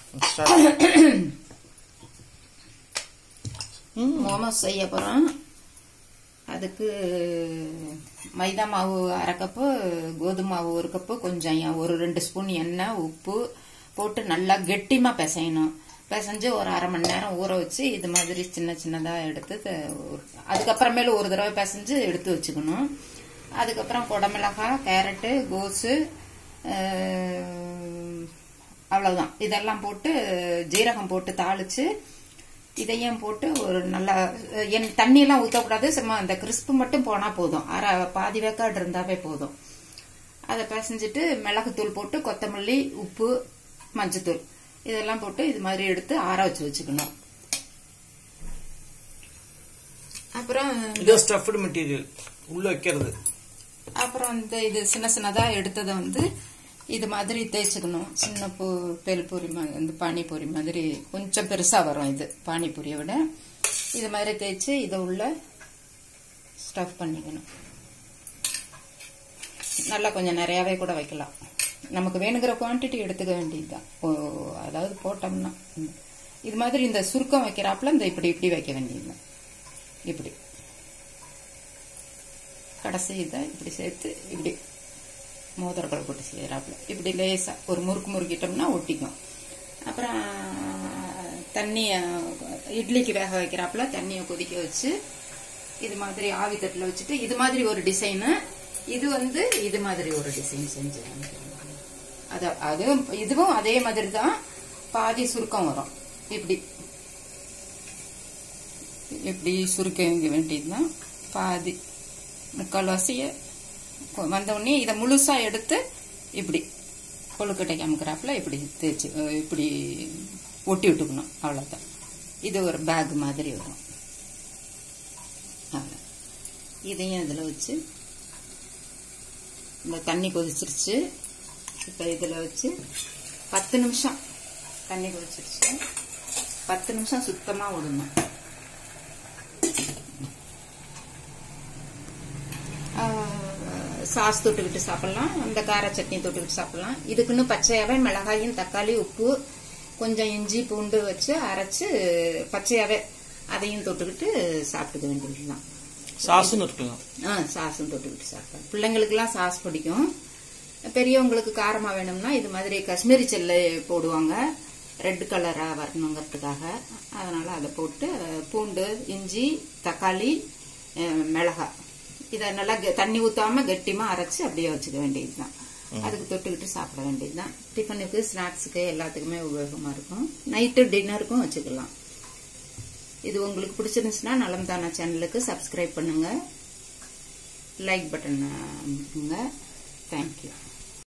மோமோஸ் செய்ய போகிறோம் அதுக்கு மைதா மாவு அரை கப்பு கோதுமை மாவு ஒரு கப்பு கொஞ்சம் எ- ஒரு ரெண்டு ஸ்பூன் எண்ணெய் உப்பு போட்டு நல்லா கெட்டிமாக பிசையணும் பிசைஞ்சு ஒரு அரை மணி நேரம் ஊற வச்சு இது மாதிரி சின்ன சின்னதாக எடுத்து த- ஒரு- அதுக்கப்புறமேல ஒரு தடவை பிசைஞ்சு எடுத்து வச்சுக்கணும் அதுக்கப்புறம் குடமிளகாய் கேரட்டு கோஸு அஹ், அவ்வளவுதான் இதெல்லாம் போட்டு ஜீரகம் போட்டு தாளிச்சு இதையும் போட்டு ஒரு நல்லா என் தண்ணியெல்லாம் ஊற்றக்கூடாது சும்மா அந்த கிறிஸ்பு மட்டும் போனால் போதும் அரை பாதி வேக்காடு இருந்தாவே போதும் அதை பிசைஞ்சிட்டு மிளகுத்தூள் போட்டு கொத்தமல்லி உப்பு மஞ்சத்தூள் இதெல்லாம் போட்டு இது மாதிரி எடுத்து ஆற வச்சு வச்சுக்கணும் அப்புறம் இது ஸ்டஃப்டு மெட்டீரியல் உள்ள வைக்கிறது அப்புறம் இந்த இது சின்ன சின்னதா எடுத்ததை வந்து இது மாதிரி தேய்ச்சிக்கணும் சின்ன பூ பெல்பூரி மா இந்த பானிபூரி மாதிரி கொஞ்சம் பெருசா வரும் இது பானிபூரியை விட இது மாதிரி தேய்ச்சி இதை உள்ள ஸ்டஃப் பண்ணிக்கணும் நல்லா கொஞ்சம் நிறையாவே கூட வைக்கலாம் நமக்கு வேணுங்கிற குவான்டிட்டி எடுத்துக்க வேண்டியதுதான் ஓ அதாவது போட்டோம்னா ம். இது மாதிரி இந்த சுருக்கம் வைக்கிறாப்புல இந்த இப்படி இப்படி வைக்க வேண்டியதுதான் இப்படி கடைசி இதை இப்படி சேர்த்து இப்படி மோதிரக்கடை போட்டு செய்கிறாப்புல இப்படி லேசா ஒரு முறுக்கு முறுக்கிட்டோம்னா ஒட்டிக்கும் அப்புறம் தண்ணியை இட்லிக்கு வேக வைக்கிறாப்புல தண்ணியை கொதிக்க வச்சு இது மாதிரி ஆவி தட்டில் வச்சுட்டு இது மாதிரி ஒரு டிசைனு இது வந்து இது மாதிரி ஒரு டிசைன் செஞ்சு அது அதுவும் இதுவும் அதே மாதிரி தான் பாதி சுருக்கம் வரும் இப்படி இப்படி சுருக்க வேண்டியதுதான் பாதி முக்கால்வாசிய வந்த உடனே இதை முழுசா எடுத்து இப்படி கொழுக்கட்டை அமுக்கிறாப்புல இப்படி தேய்ச்சி அஹ் இப்படி ஒட்டி விட்டுக்கணும் அவ்வளோதான் இது ஒரு பேக் மாதிரி வரும் அவ்வளோ இதையும் இதில் வச்சு இந்த தண்ணி கொதிச்சிருச்சு இப்போ இதில் வச்சு பத்து நிமிஷம் தண்ணி கொதிச்சிருச்சு பத்து நிமிஷம் சுத்தமாக விடணும் ஆஹ் சாஸ் தொட்டுக்கிட்டு சாப்பிடலாம் இந்த கார சட்னி தொட்டுக்கிட்டு சாப்பிடலாம் இதுக்குன்னு பச்சையாவே மிளகாயும் தக்காளி உப்பு கொஞ்சம் இஞ்சி பூண்டு வச்சு அரைச்சு பச்சையாவே அதையும் தொட்டுக்கிட்டு சாப்பிட்டுக்க வேண்டியதுதான் சாஸ்ன்னு இருக்கலாம் ஆ சாஸும் தொட்டுக்கிட்டு சாப்பிடலாம் பிள்ளைங்களுக்குலாம் சாஸ் பிடிக்கும் பெரியவங்களுக்கு காரமா வேணும்னா இது மாதிரி காஷ்மீரி செல்லை போடுவாங்க ரெட் கலரா வரணுங்கிறதுக்காக அதனால அதை போட்டு பூண்டு இஞ்சி தக்காளி அஹ், மிளகாய் இதை நல்லா கெ- தண்ணி ஊத்தாம கெட்டிமா அரைச்சு அப்படியே வச்சுக்க வேண்டியதுதான் அதுக்கு தொட்டுக்கிட்டு சாப்பிட வேண்டியதுதான் டிஃபனுக்கு ஸ்நாக்ஸுக்கு எல்லாத்துக்குமே உபயோகமா இருக்கும் நைட்டு டின்னருக்கும் வச்சுக்கலாம் இது உங்களுக்கு பிடிச்சிருந்துச்சுன்னா நலம் தானா சேனலுக்கு சப்ஸ்கிரைப் பண்ணுங்க லைக் பட்டன் அமுக்குங்க தேங்க்யூ